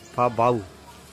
పా బావు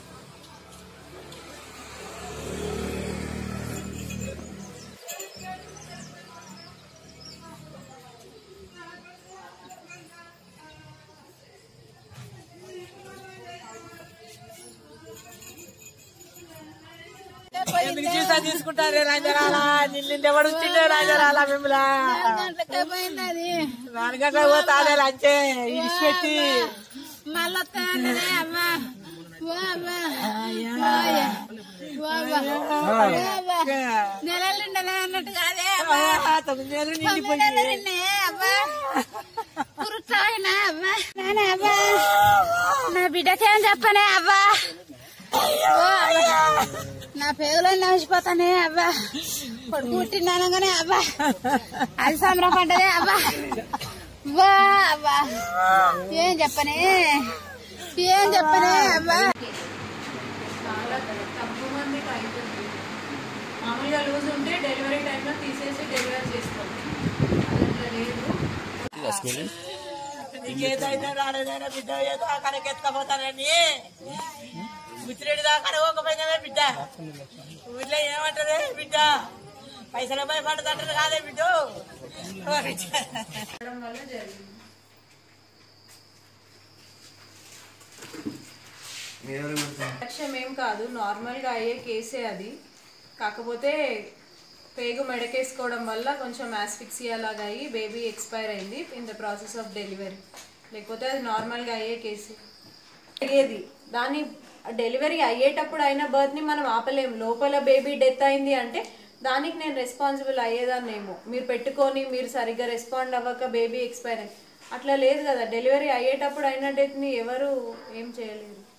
ఎందుకు చూసా తీసుకుంటారే రాజరాల నిన్ను ఎవడు వచ్చిండే రాజరాల మిమ్మల్ని గంటలకే పోయింది అది నాలుగు గంటలకు పోతాదే లంచే ఇడిచిపెట్టి మళ్ళీ వస్తాననే అమ్మా ఓ అమ్మా ఓయ్. ఓ అమ్మా. ఓ అమ్మా. నెలలు నెల అన్నట్టు కాదే అమ్మా. తొమ్మిది నెలలు తొమ్మిది నిండిపోయి నెలలు నిన్నే అబ్బా కురుతాయినా అబ్బా నానే అబ్బా నా బిడ్డకేం చెప్పనే అబ్బా ఓ అబ్బా. నా పేగులో నడిచిపోతానే అబ్బా కొడుకు పుట్టినానగానే అబ్బా అది సంబరపడ్డదే అబ్బా వా అబ్బా ఏం చెప్పనే ఏం చెప్పనే అబ్బా చాలా తక్కువ మందికి అవుతుంది మామూలుగా లూజ్ ఉంటే డెలివరీ టైంలో తీసేసి డెలివరీ చేస్తాం అది అట్లా లేదు నీకేదైనా రాలేదైనా బిడ్డ ఏదో అక్కడికి ఎత్తుకపోతానని ముచ్చిరెడ్డి దాకా పోకపోయినావే బిడ్డ ఊర్లో ఏమంటదే బిడ్డ పైసల భయపడదంటారు కాదే బిడ్డ చేయడం వల్ల జరిగింది లక్ష్యం ఏం కాదు నార్మల్గా అయ్యే కేసే అది కాకపోతే పేగు మెడకేసుకోవడం వల్ల కొంచెం ఆస్ఫిక్సియా లాగా అయ్యి బేబీ ఎక్స్పైర్ అయింది in the process of delivery లేకపోతే అది నార్మల్గా అయ్యే కేసే అయ్యేది దాన్ని డెలివరీ అయ్యేటప్పుడు అయిన బర్త్ని మనం ఆపలేము లోపల బేబీ డెత్ అయింది అంటే దానికి నేను రెస్పాన్సిబుల్ అయ్యేదాన్నేమో మీరు పెట్టుకొని మీరు సరిగ్గా రెస్పాండ్ అవ్వక బేబీ ఎక్స్పైర్ అయ్యి అట్లా లేదు కదా డెలివరీ అయ్యేటప్పుడు అయిన డెత్ని ఎవరు ఏం చేయలేరు